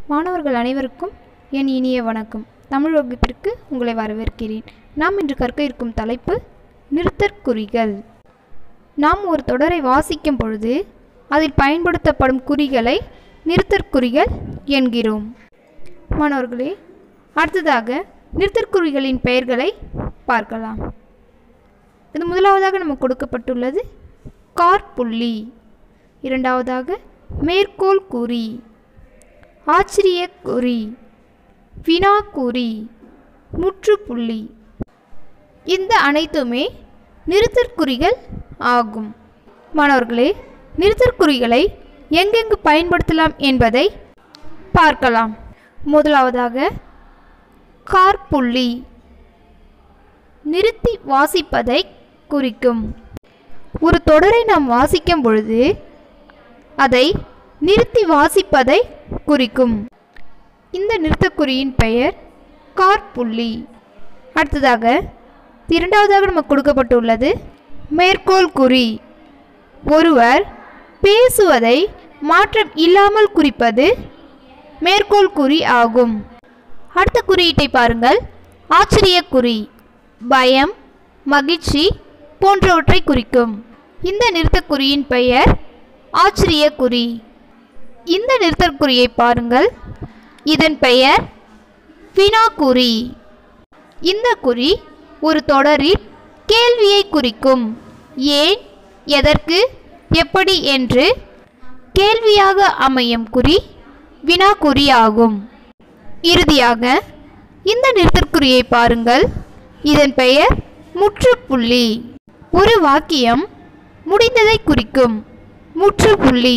மாணவர்கள் அனைவருக்கும் என் இனிய வணக்கம் தமிழ் வகுப்பிற்கு உங்களை வரவேற்கிறேன் நாம் இன்று கற்க இருக்கும் தலைப்பு நிறுத்தற்குறிகள் நாம் ஒரு தொடரை வாசிக்கும் பொழுது அதில் பயன்படுத்தப்படும் குறிகளை நிறுத்தற்குறிகள் என்கிறோம் மாணவர்களே அடுத்ததாக நிறுத்தற்குறிகளின் பெயர்களை பார்க்கலாம் இது முதலாவதாக நமக்கு கொடுக்கப்பட்டுள்ளது காற்புள்ளி இரண்டாவதாக மேற்கோள் குறி ஆச்சரிய குறி வினா குறி முற்றுப்புள்ளி இந்த அனைத்துமே நிறுத்தற்குறிகள் ஆகும் மாணவர்களே நிறுத்தற்குறிகளை எங்கெங்கு பயன்படுத்தலாம் என்பதை பார்க்கலாம் முதலாவதாக காற்புள்ளி நிறுத்தி வாசிப்பதை குறிக்கும் ஒரு தொடரை நாம் வாசிக்கும் பொழுது அதை நிறுத்தி வாசிப்பதை குறிக்கும் இந்த நிறுத்தக்குறியின் பெயர் காற்புள்ளி அடுத்ததாக இரண்டாவதாக நமக்கு கொடுக்கப்பட்டுள்ளது மேற்கோள் குறி ஒருவர் பேசுவதை மாற்றம் இல்லாமல் குறிப்பது மேற்கோள் குறி ஆகும் அடுத்த குறியீட்டை பாருங்கள் ஆச்சரிய குறி பயம் மகிழ்ச்சி போன்றவற்றை குறிக்கும் இந்த நிறுத்தக்குறியின் பெயர் ஆச்சரிய குறி இந்த நிறுத்தற்குறியை பாருங்கள் இதன் பெயர் வினாக்குறி இந்த குறி ஒரு தொடரில் கேள்வியை குறிக்கும் ஏன் எதற்கு எப்படி என்று கேள்வியாக அமையும் குறி வினாக்குறி ஆகும் இறுதியாக இந்த நிறுத்தற்குறியை பாருங்கள் இதன் பெயர் முற்றுப்புள்ளி ஒரு வாக்கியம் முடிந்ததை குறிக்கும் முற்றுப்புள்ளி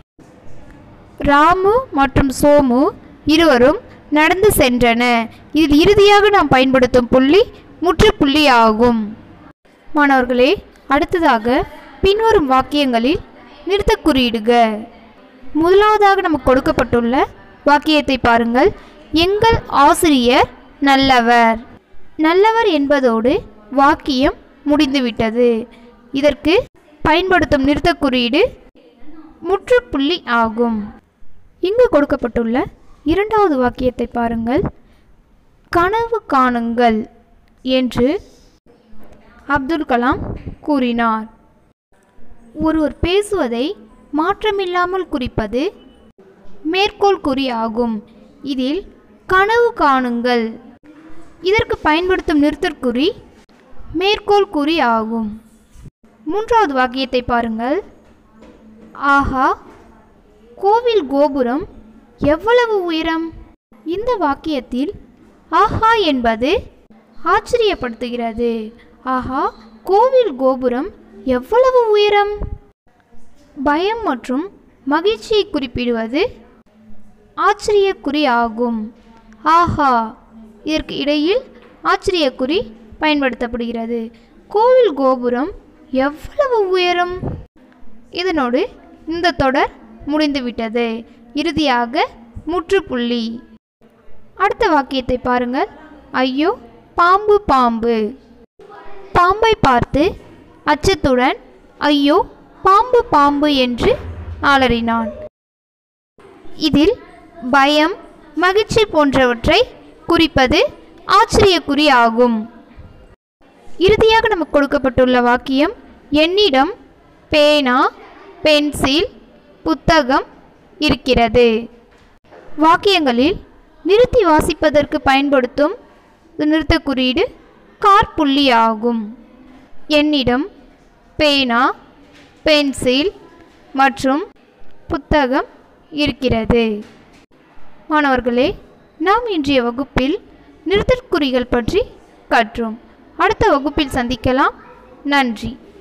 ராமு மற்றும் சோமு இருவரும் நடந்து சென்றன இதில் இறுதியாக நாம் பயன்படுத்தும் புள்ளி முற்றுப்புள்ளி ஆகும் மாணவர்களே அடுத்ததாக பின்வரும் வாக்கியங்களில் நிறுத்தக் குறியிடுக முதலாவதாக நமக்கு கொடுக்கப்பட்டுள்ள வாக்கியத்தை பாருங்கள் எங்கள் ஆசிரியர் நல்லவர் நல்லவர் என்பதோடு வாக்கியம் முடிந்துவிட்டது இதற்கு பயன்படுத்தும் நிறுத்தக் குறியீடு முற்றுப்புள்ளி ஆகும் இங்கு கொடுக்கப்பட்டுள்ள இரண்டாவது வாக்கியத்தை பாருங்கள் கனவு காணுங்கள் என்று அப்துல் கலாம் கூறினார் ஒருவர் பேசுவதை மாற்றமில்லாமல் குறிப்பது மேற்கோள் குறி ஆகும் இதில் கனவு காணுங்கள் இதற்கு பயன்படுத்தும் நிறுத்தற்குறி மேற்கோள் குறி ஆகும் மூன்றாவது வாக்கியத்தை பாருங்கள் ஆஹா கோவில் கோபுரம் எவ்வளவு உயரம் இந்த வாக்கியத்தில் ஆஹா என்பது ஆச்சரியப்படுத்துகிறது ஆஹா கோவில் கோபுரம் எவ்வளவு உயரம் பயம் மற்றும் மகிழ்ச்சியை குறிப்பிடுவது ஆச்சரியக்குறி ஆகும் ஆஹா இதற்கு இடையில் ஆச்சரியக்குறி பயன்படுத்தப்படுகிறது கோவில் கோபுரம் எவ்வளவு உயரம் இதனோடு இந்த தொடர் முடிந்துவிட்டது இறுதியாக முற்றுப்புள்ளி அடுத்த வாக்கியத்தை பாருங்கள் ஐயோ பாம்பு பாம்பு பாம்பை பார்த்து அச்சத்துடன் ஐயோ பாம்பு பாம்பு என்று அலறினான் இதில் பயம் மகிழ்ச்சி போன்றவற்றை குறிப்பது ஆச்சரியக்குறி ஆகும் இறுதியாக நமக்கு கொடுக்கப்பட்டுள்ள வாக்கியம் என்னிடம் பேனா பென்சில் புத்தகம் இருக்கிறது வாக்கியங்களில் நிறுத்தி வாசிப்பதற்கு பயன்படுத்தும் நிறுத்தக் குறியீடு காற்புள்ளி ஆகும் என்னிடம் பேனா பென்சில் மற்றும் புத்தகம் இருக்கிறது மாணவர்களே நாம் இன்றைய வகுப்பில் நிறுத்தற்குறிகள் பற்றி கற்றோம் அடுத்த வகுப்பில் சந்திக்கலாம் நன்றி